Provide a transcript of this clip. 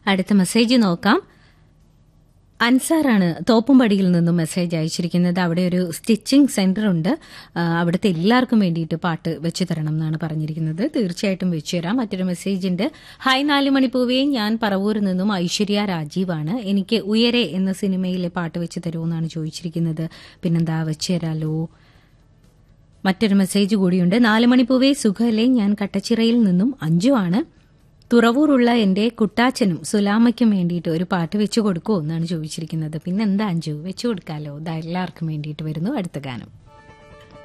അടുത്ത മെസ്സേജ് നോക്കാം അൻസാറാണ് തോപ്പുംപടിയിൽ നിന്നും മെസ്സേജ് അയച്ചിരിക്കുന്നത് അവിടെ ഒരു സ്റ്റിച്ചിങ് സെന്റർ ഉണ്ട് ആ, അവിടുത്തെ എല്ലാവർക്കും വേണ്ടിയിട്ട് പാട്ട് വെച്ചു തരണം എന്നാണ് പറഞ്ഞിരിക്കുന്നത് തീർച്ചയായിട്ടും വെച്ചു തരാം മറ്റൊരു മെസ്സേജ് ഉണ്ട് ഹായ് നാല് മണിപ്പൂവേ ഞാൻ പറവൂരിൽ നിന്നും ഐശ്വര്യ രാജീവാണ് എനിക്ക് ഉയരെ എന്ന സിനിമയിലെ പാട്ട് വെച്ച് തരുമെന്നാണ് ചോദിച്ചിരിക്കുന്നത് പിന്നെന്താ വെച്ചു തരാലോ മറ്റൊരു മെസ്സേജ് കൂടിയുണ്ട് നാല് മണിപ്പൂവേ സുഖല്ലേ ഞാൻ കട്ടച്ചിറയിൽ നിന്നും അഞ്ചുവാണ് തുറവൂറുള്ള എന്റെ കുട്ടാച്ചനും സുലാമയ്ക്കും വേണ്ടിയിട്ട് ഒരു പാട്ട് വെച്ചു കൊടുക്കുമോ എന്നാണ് ചോദിച്ചിരിക്കുന്നത് പിന്നെന്താ അഞ്ചു വെച്ചു കൊടുക്കാലോ ഇതാ എല്ലാവർക്കും വേണ്ടിയിട്ട് വരുന്നു അടുത്ത ഗാനം